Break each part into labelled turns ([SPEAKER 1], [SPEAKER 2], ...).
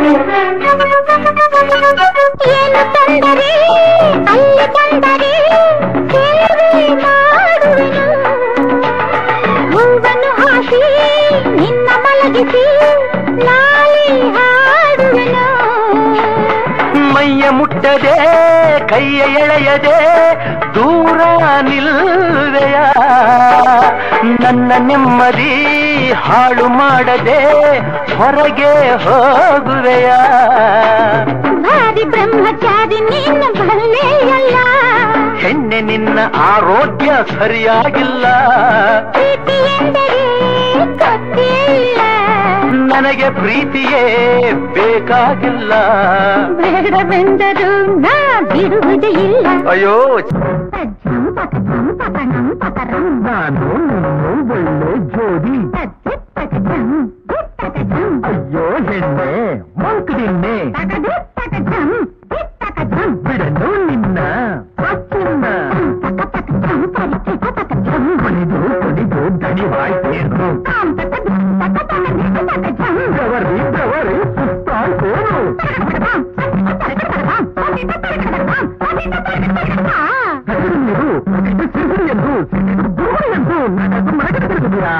[SPEAKER 1] ಏನು ತೊಂದರೆ ಅಲ್ಲಿ ತೊಂದರೆ ಸೇವೆ ಮಾಡುವೆನು ಹೂವನ್ನು ಹಾಕಿ ನಿನ್ನ ಮಲಗಿಸಿ ನಾಳೆ ಹಾಡುವೆನು
[SPEAKER 2] ಮೈಯ ಮುಟ್ಟದೆ ಕೈಯ ಎಳೆಯದೆ ದೂರ ನಿಲ್ಲುವೆಯ ನನ್ನ ನೆಮ್ಮದಿ ಹಾಳು ಮಾಡದೆ ಹೊರಗೆ ಹೋಗುವೆಯ
[SPEAKER 1] ಭಾರಿ ಬ್ರಹ್ಮಚಾರಿ ನೀನು ಬಲ್ಲೆಯಲ್ಲ
[SPEAKER 2] ಹೆಣ್ಣೆ ನಿನ್ನ ಆರೋಗ್ಯ ಸರಿಯಾಗಿಲ್ಲ
[SPEAKER 1] ಪ್ರೀತಿ ಎಂದರೆ ಗೊತ್ತೇ ಇಲ್ಲ
[SPEAKER 2] ನನಗೆ ಪ್ರೀತಿಯೇ ಬೇಕಾಗಿಲ್ಲ
[SPEAKER 1] ಬೇಡವೆಂದರೂ ನಾ ಬಿಡುವುದೇ ಇಲ್ಲ
[SPEAKER 2] ಅಯ್ಯೋ
[SPEAKER 1] ತಜ್ಜಂ ಪಕಜಂ ಪಕಣಂ ಪಕರಂ
[SPEAKER 2] ನಾನು ಒಳ್ಳೆ ಜೋಡಿ
[SPEAKER 1] ತಜ್ಜಿತ್ ಪಕಜಂ ದಿತ್ ಪಕಜಂ
[SPEAKER 2] ಅಯ್ಯೋ ಹೆಣ್ಣೆ ಮಂಕುದಿನ್ನೆ
[SPEAKER 1] ಪಕದಿತ್ ಪಕಜಂ ದಿತ್ ಪಕಜಂ
[SPEAKER 2] ಬಿಡಲು ನಿನ್ನ ಅಚ್ಚನ್ನ
[SPEAKER 1] ಪಕ ಪಕಜಂ ಪರಿಚಿತ ಪಕಜಂ
[SPEAKER 2] ಕುಣಿದು ಕುಣಿದು ದಣಿವಾಯ್ತೇನು
[SPEAKER 1] ತಾಂ ಪಕಜಂ ಪಕ ಪಕದಿತ್ ಪಕಜಂ
[SPEAKER 2] ಪ್ರವರಿ ಪ್ರವರಿ ಸುತ್ತಾಯ್ತೇನು ಹೆಸರು ಸಿಹಿರು ಎಂದು ಎಂದು ನನಗೂ ಮನಗೆ ತಿರುಗಿದೆಯಾ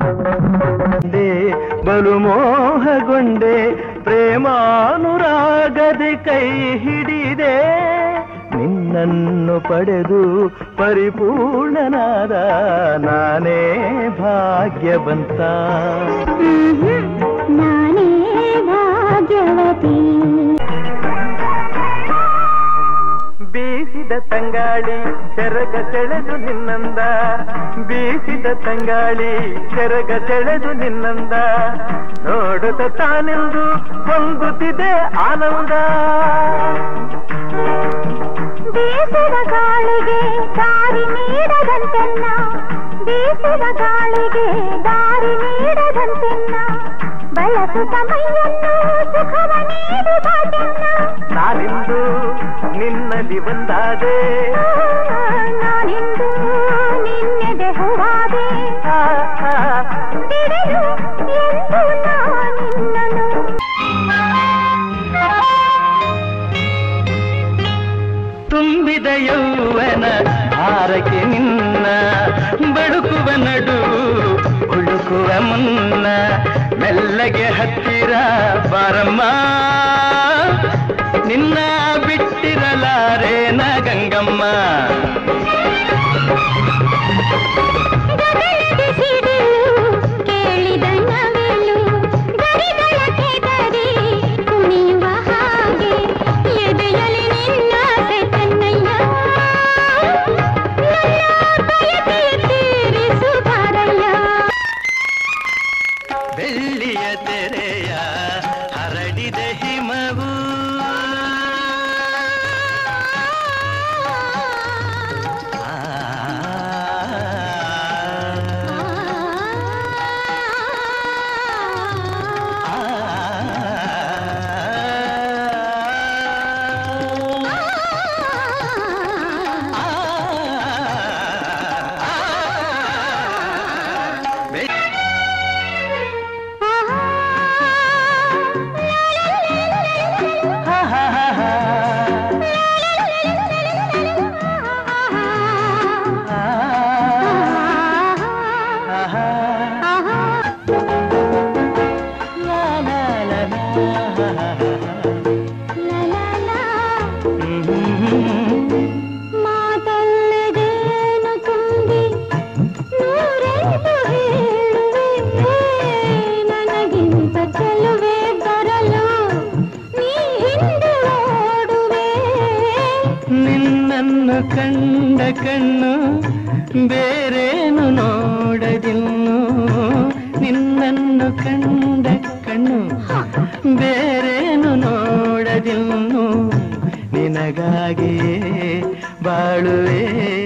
[SPEAKER 2] ಬಲು ಮೋಹಗೊಂಡೆ ಪ್ರೇಮಾನುರಾಗದೆ ಕೈ ಹಿಡಿದೆ ನಿನ್ನನ್ನು ಪಡೆದು ಪರಿಪೂರ್ಣನಾದ ನಾನೇ ಭಾಗ್ಯವಂತ
[SPEAKER 1] ನಾನೇ ಭಾಗ್ಯವತಿ
[SPEAKER 2] ಬೀಸಿದ ತಂಗಾಳಿ ಸೆರಗ ಸೆಳೆದು ನಿನ್ನಂದ ಬೀಸಿದ ತಂಗಾಳಿ ಸೆರಗ ಸೆಳೆದು ನಿನ್ನಂದ ನೋಡುತ್ತ ತಾನೆಂದು ಹೊಂಗುತ್ತಿದೆ ಆನಂದ
[SPEAKER 1] ಬೀಸಿದ ಗಾಳಿಗೆ ದಾರಿ ನೀಡದಂತೆನ್ನ ಬೀಸಿದ ಗಾಳಿಗೆ ದಾರಿ ನೀಡದಂತೆನ್ನ ಬಳಸು ಸಮಯನ್ನು ಸುಖವ ನೀಡುವುದೆನ್ನ
[SPEAKER 2] ನಾನಿಂದು ನಿನ್ನಲ್ಲಿ ಒಂದಾದೆ
[SPEAKER 1] ನಾನಿಂದು ನಿನ್ನೆದೆ ಹೂವಾದೆ
[SPEAKER 2] ಆ, ಆ,
[SPEAKER 1] ಬಿಡೆನು ಎಂದು ನಾನಿನ್ನನು
[SPEAKER 2] ತುಂಬಿದ ಯೌವನ ಹಾರಕ್ಕೆ ನಿನ್ನ ಬಡುಕುವ ನಡು ಹುಡುಕುವ ಮುನ್ನ ಮೆಲ್ಲಗೆ ಹತ್ತಿರ ಬಾರಮ್ಮ ನಿನ್ನ ಬಿಟ್ಟಿರಲಾರೇನ ಗಂಗಮ್ಮ
[SPEAKER 1] ಗಗನದ ಸಿಡಿಲು ಕೇಳಿದ ನವಿಲು ಗರಿಗಳ ಕೆದರಿ ಕುಣಿಯುವ ಹಾಗೆ ಎದೆಯಲ್ಲಿ ನಿನ್ನಾಸೆ ಚೆನ್ನಯ್ಯ ನನ್ನ ಬಯಕೆ ತೀರಿಸು ಬಾರಯ್ಯ
[SPEAKER 2] ಬೆಳ್ಳಿಯ ತೆರೆಯ ಹರಡಿದ ಹಿಮವು
[SPEAKER 1] ಮಾತಲ್ಲದೇನು ತುಂಬಿ ನೂರೆಂದು ಹೇಳುವೆ ನನಗಿಂತ ಚೆಲುವೆ ಬರಲು ನೀ ಹಿಂದೆ ಓಡುವೆ
[SPEAKER 2] ನಿನ್ನನ್ನು ಕಂಡ ಕಣ್ಣು ಬೇರೇನು ನೋಡದಿನ್ನು ನಿನ್ನನ್ನು ಕಂಡ ಕಣ್ಣು ಬೇರೇನು ನೋಡದಿನ್ನು ನಿನಗಾಗಿಯೇ ಬಾಳುವೆ